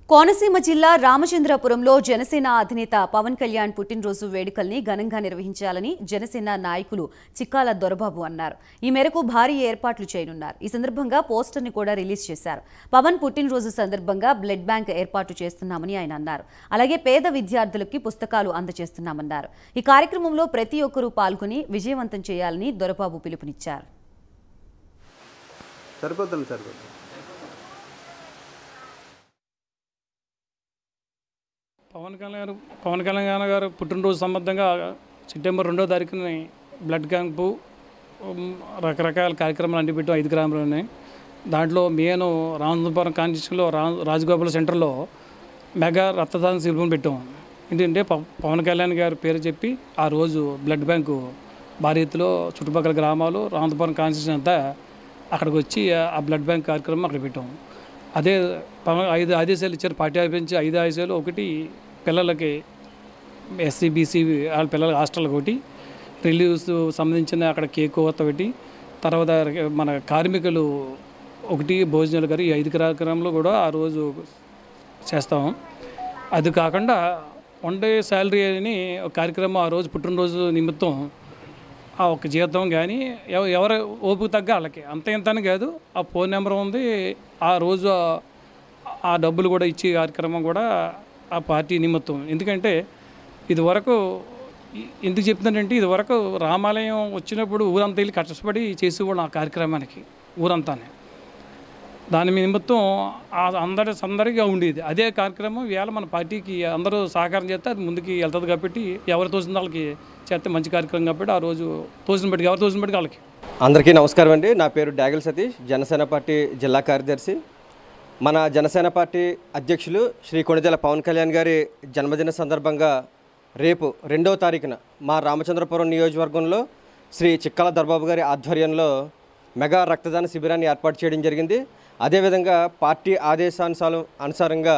కోనసీమ జిల్లా రామచంద్రపురంలో జనసేన అధినేత పవన్ కళ్యాణ్ పుట్టినరోజు వేడుకల్ని ఘనంగా నిర్వహించాలని జనసేన నాయకులు చిక్కాల దొరబాబు అన్నారు ఈ మేరకు భారీ ఏర్పాట్లు చేయనున్నారు ఈ సందర్భంగా పోస్టర్ని కూడా రిలీజ్ చేశారు పవన్ పుట్టినరోజు సందర్భంగా బ్లడ్ బ్యాంక్ ఏర్పాటు చేస్తున్నామని ఆయన అన్నారు అలాగే పేద విద్యార్థులకి పుస్తకాలు అందజేస్తున్నామన్నారు ఈ కార్యక్రమంలో ప్రతి ఒక్కరూ పాల్గొని విజయవంతం చేయాలని దొరబాబు పిలుపునిచ్చారు సరిపోతుంది సరిపోతుంది పవన్ కళ్యాణ్ గారు పవన్ కళ్యాణ్ గారు పుట్టినరోజు సంబంధంగా సెప్టెంబర్ రెండో తారీఖున బ్లడ్ క్యాంపు ఉమ్, రకరకాల కార్యక్రమాలు అన్ని పెట్టాం ఐదు గ్రామాలు దాంట్లో నేను రామపురం కాన్స్టిట్యూషన్లో రా రాజగోపాల సెంటర్లో మెగా రక్తదాన శిల్పం పెట్టాం ఏంటంటే ప- పవన్ కళ్యాణ్ గారి పేరు చెప్పి ఆ రోజు బ్లడ్ బ్యాంకు భారీ ఎత్తులో చుట్టుపక్కల గ్రామాలు రామపురం కాన్స్టిట్యూషన్ అంతా అక్కడికి వచ్చి ఆ బ్లడ్ బ్యాంక్ కార్యక్రమం అక్కడ పెట్టాం అదే పవన్ ఐదు ఆదేశాలు ఇచ్చారు పార్టీ ఆఫీస్ నుంచి ఐదు ఆదేశాలు ఒకటి పిల్లలకి ఎస్సీ బీసీ వాళ్ళ పిల్లల హాస్టల్ ఒకటి రిలీవ్స్ సంబంధించిన అక్కడ కేక్ కొత్త ఒకటి తర్వాత మన కార్మికులు ఒకటి భోజనాలు గారు ఈ ఐదు కార్యక్రమంలో కూడా ఆ రోజు చేస్తాం అది కాకుండా వన్ డే శాలరీ అని ఒక కార్యక్రమం ఆ రోజు పుట్టినరోజు నిమిత్తం ఆ ఒక జీతం కానీ ఎవ- ఎవరు ఓపిక తగ్గ వాళ్ళకి అంత ఇంత అని కాదు ఆ ఫోన్ నెంబర్ ఉంది ఆ రోజు ఆ- ఆ డబ్బులు కూడా ఇచ్చే కార్యక్రమం కూడా ఆ పార్టీ నిమిత్తం ఎందుకంటే ఇది వరకు ఇ- ఎందుకు చెప్తున్నానంటే ఇది వరకు రామాలయం వచ్చినప్పుడు ఊరంతా వెళ్ళి కష్టపడి చేసేవాళ్ళం ఆ కార్యక్రమానికి ఊరంతానే దాని నిమిత్తం ఆ అందరి సందడిగా ఉండేది అదే కార్యక్రమం ఇవాళ మన పార్టీకి అందరూ సహకారం చేస్తే అది ముందుకు వెళ్తుంది కాబట్టి ఎవరు తోసిన వాళ్ళకి చేస్తే మంచి కార్యక్రమం కాబట్టి ఆ రోజు తోసిన బట్టి ఎవరు తోసిన బట్టి వాళ్ళకి అందరికీ నమస్కారం అండి నా పేరు డాగిల్ సతీష్ జనసేన పార్టీ జిల్లా కార్యదర్శి మన జనసేన పార్టీ అధ్యక్షులు శ్రీ కొణిదెల పవన్ కళ్యాణ్ గారి జన్మదిన సందర్భంగా రేపు రెండవ తారీఖున మా రామచంద్రపురం నియోజకవర్గంలో శ్రీ చిక్కల దర్బాబు గారి ఆధ్వర్యంలో మెగా రక్తదాన శిబిరాన్ని ఏర్పాటు చేయడం జరిగింది అదేవిధంగా పార్టీ ఆదేశానుసారం అనుసారంగా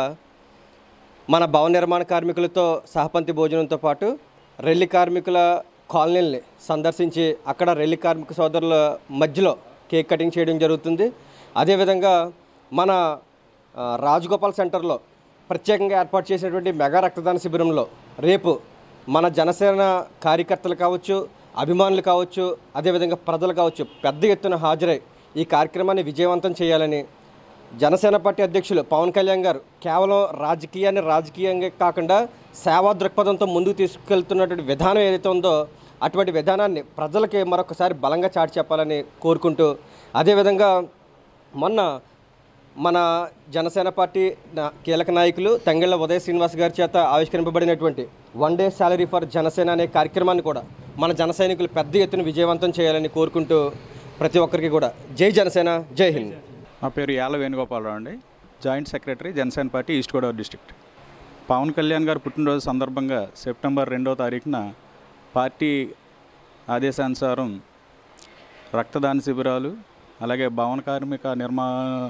మన భవన నిర్మాణ కార్మికులతో సహపంతి భోజనంతో పాటు రెల్లి కార్మికుల కాలనీల్ని సందర్శించి అక్కడ రెల్లి కార్మిక సోదరుల మధ్యలో కేక్ కటింగ్ చేయడం జరుగుతుంది అదేవిధంగా మన ఆ, రాజగోపాల్ సెంటర్లో ప్రత్యేకంగా ఏర్పాటు చేసినటువంటి మెగా రక్తదాన శిబిరంలో రేపు మన జనసేన కార్యకర్తలు కావచ్చు అభిమానులు కావచ్చు అదేవిధంగా ప్రజలు కావచ్చు పెద్ద ఎత్తున హాజరై ఈ కార్యక్రమాన్ని విజయవంతం చేయాలని జనసేన పార్టీ అధ్యక్షులు పవన్ కళ్యాణ్ గారు కేవలం రాజకీయాన్ని రాజకీయంగా కాకుండా సేవా దృక్పథంతో ముందుకు తీసుకెళ్తున్నటువంటి విధానం ఏదైతే ఉందో అటువంటి విధానాన్ని ప్రజలకి మరొకసారి బలంగా చాటి చెప్పాలని కోరుకుంటూ అదేవిధంగా మొన్న మన జనసేన పార్టీ నా- కీలక నాయకులు తంగెళ్ళ ఉదయ శ్రీనివాస్ గారి చేత ఆవిష్కరింపబడినటువంటి one day salary for Janasena అనే కార్యక్రమాన్ని కూడా మన జన సైనికులు పెద్ద ఎత్తున విజయవంతం చేయాలని కోరుకుంటూ ప్రతి ఒక్కరికి కూడా జై జనసేన జై హింద్ నా పేరు యాల వేణుగోపాలరావు అండి joint secretary Janasena party east Godavari district Pawan Kalyan garu పుట్టినరోజు సందర్భంగా సెప్టెంబర్ రెండవ తారీఖున పార్టీ ఆదేశానుసారం రక్తదాన శిబిరాలు అలాగే భవన కార్మిక నిర్మా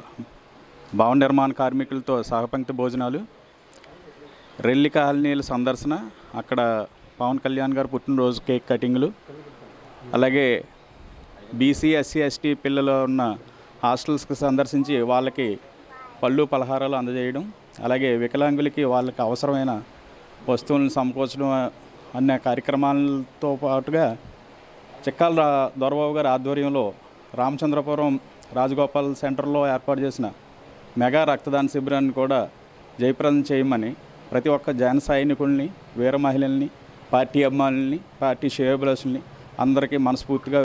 భవన నిర్మాణ కార్మికులతో సహపంక్తి భోజనాలు రెల్లి కాలనీల సందర్శన అక్కడ పవన్ కళ్యాణ్ గారు పుట్టినరోజు కేక్ కటింగ్లు అలాగే బీసీ ఎస్సీ ఎస్టీ పిల్లలు ఉన్న హాస్టల్స్కి సందర్శించి వాళ్ళకి పళ్ళు పలహారాలు అందజేయడం అలాగే వికలాంగులకి వాళ్ళకి అవసరమైన వస్తువులను సమకూర్చడం అనే కార్యక్రమాలతో పాటుగా చిక్కాల రా- దొరబాబు గారి ఆధ్వర్యంలో రామచంద్రపురం రాజగోపాల్ సెంటర్లో ఏర్పాటు చేసిన మెగా రక్తదాన శిబిరాన్ని కూడా జయప్రదం చేయమని ప్రతి ఒక్క జన సైనికుల్ని వీర మహిళల్ని పార్టీ అభిమానుల్ని పార్టీ శ్రేయోభిలాషుల్ని అందరికీ మనస్ఫూర్తిగా